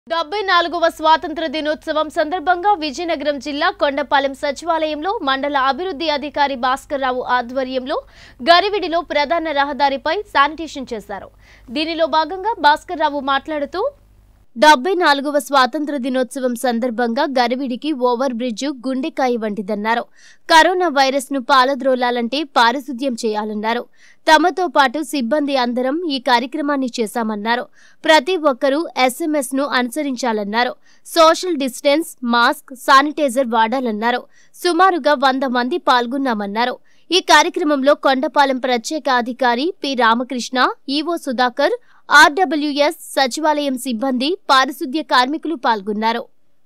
డెబ్బై నాలుగవ స్వాతంత్ర దినోత్సవం సందర్భంగా విజయనగరం జిల్లా కొండపాలెం సచివాలయంలో మండల అభివృద్ధి అధికారి భాస్కర్ రావు ఆధ్వర్యంలో గరివిడిలో ప్రధాన రహదారిపై శానిటేషన్ చేశారు దీనిలో భాగంగా భాస్కర్ రావు మాట్లాడుతూ డెబ్బై నాలుగవ స్వాతంత్ర దినోత్సవం సందర్భంగా గరివిడికి ఓవర్ బ్రిడ్జ్ గుండెకాయ వంటిదన్నారు కరోనా వైరస్ ను పాలద్రోలాలంటే పారిశుద్ధ్యం చేయాలన్నారు తమతో పాటు సిబ్బంది అందరం ఈ కార్యక్రమాన్ని చేశామన్నారు ప్రతి ఒక్కరూ ఎస్ఎంఎస్ ను అనుసరించాలన్నారు సోషల్ డిస్టెన్స్ మాస్క్ శానిటైజర్ వాడాలన్నారు సుమారుగా వంద మంది పాల్గొన్నామన్నారు ఈ కార్యక్రమంలో కొండపాలెం ప్రత్యేక అధికారి P Ramakrishna EO Sudhakar RWS సచివాలయం సిబ్బంది పారిశుద్ధ్య కార్మికులు పాల్గొన్నారు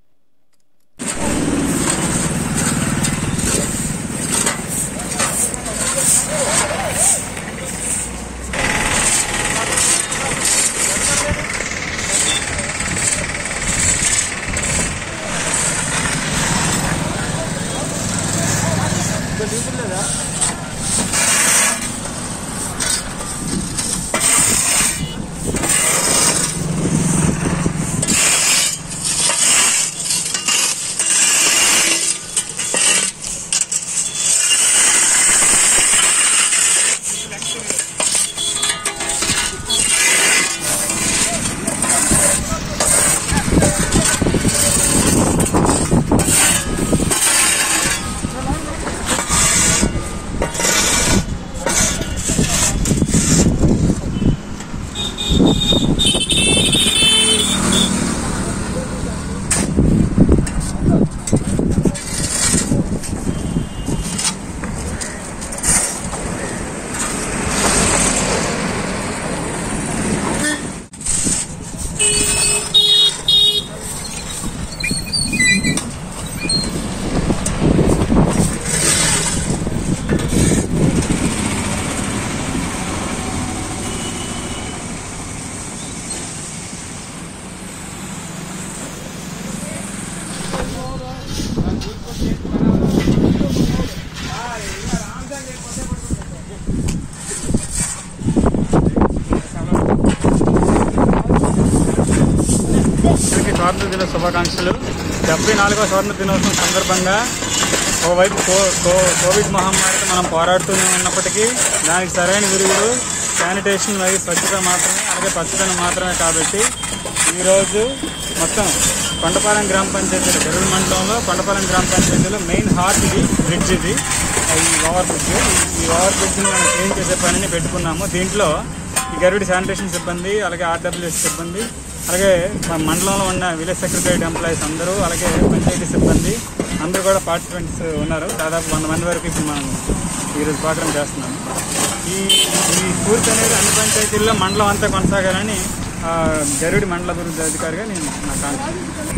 అందరికీ స్వాతంత్ర దిన శుభాకాంక్షలు డెబ్బై నాలుగవ స్వాతంత్ర దినోత్సవం సందర్భంగా ఒకవైపు కో కో- కోవిడ్ మహమ్మారితో మనం పోరాడుతూనే ఉన్నప్పటికీ దానికి సరైన విరుగుడు శానిటేషన్ మరియు స్వచ్ఛత మాత్రమే అలాగే పచ్చదనం మాత్రమే కాబట్టి ఈరోజు మొత్తం కొండపాలెం గ్రామ పంచాయతీలో గరుడు మండలంలో కొండపాలెం గ్రామ పంచాయతీలో మెయిన్ హార్ట్ ఇది బ్రిడ్జ్ ఇది ఈ ఓవర్ బ్రిడ్జ్ ఈ ఓవర్ బ్రిడ్జ్ని మనం క్లీన్ చేసే పనిని పెట్టుకున్నాము దీంట్లో ఈ గరుడి శానిటేషన్ సిబ్బంది అలాగే ఆర్డబ్ల్యూఎస్ సిబ్బంది అలాగే మన మండలంలో ఉన్న విలేజ్ సెక్రటరీ ఎంప్లాయీస్ అందరూ అలాగే పంచాయతీ సిబ్బంది అందరూ కూడా పార్టిసిపెంట్స్ ఉన్నారు దాదాపు వంద మంది వరకు ఇప్పుడు మనం ఈరోజు ప్రోగ్రామ్ చేస్తున్నాము ఈ ఈ స్ఫూర్తి అనేది అన్ని పంచాయతీల్లో మండలం అంతా కొనసాగాలని ఆ, గరుడి మండల అభివృద్ధి అధికారిగా నేను నా కాంక్ష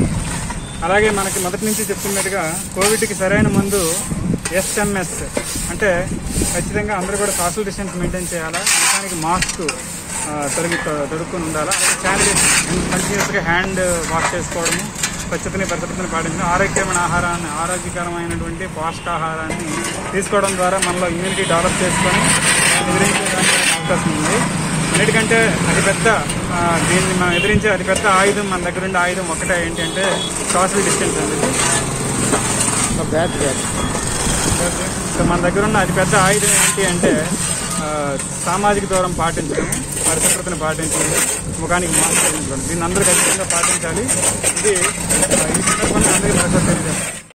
అలాగే మనకి మొదటి నుంచి చెప్తున్నట్టుగా కోవిడ్కి సరైన మందు ఎస్ఎంఎస్ అంటే ఖచ్చితంగా అందరూ కూడా సోషల్ డిస్టెన్స్ మెయింటైన్ చేయాలా మొత్తానికి మాస్క్ ఆ, తొలగి తొడుక్కొని ఉండాలా శానిటైజేషన్ కంటిన్యూస్గా హ్యాండ్ వాష్ చేసుకోవడము స్వచ్ఛతని పరిశుభ్రతని పాటించడం ఆరోగ్యమైన ఆహారాన్ని ఆరోగ్యకరమైనటువంటి పోషకాహారాన్ని తీసుకోవడం ద్వారా మనలో ఇమ్యూనిటీ డెవలప్ చేసుకొని ఎదిరించడానికి అవకాశం ఉంది అన్నిటికంటే అతిపెద్ద ఆ, దీన్ని మనం ఎదిరించే అతిపెద్ద ఆయుధం మన దగ్గర ఉండే ఆయుధం ఒకటే ఏంటంటే సోషల్ డిస్టెన్స్ అనేది బ్యాట్ బ్యాట్ సో మన దగ్గర ఉన్న అతిపెద్ద ఆయుధం ఏంటి అంటే ఆ, సామాజిక దూరం పాటించడం పరిశుభ్రతను పాటించడం ముఖానికి మాస్క్ ధరించడం దీన్ని అందరూ ఖచ్చితంగా పాటించాలి ఇది ఆ,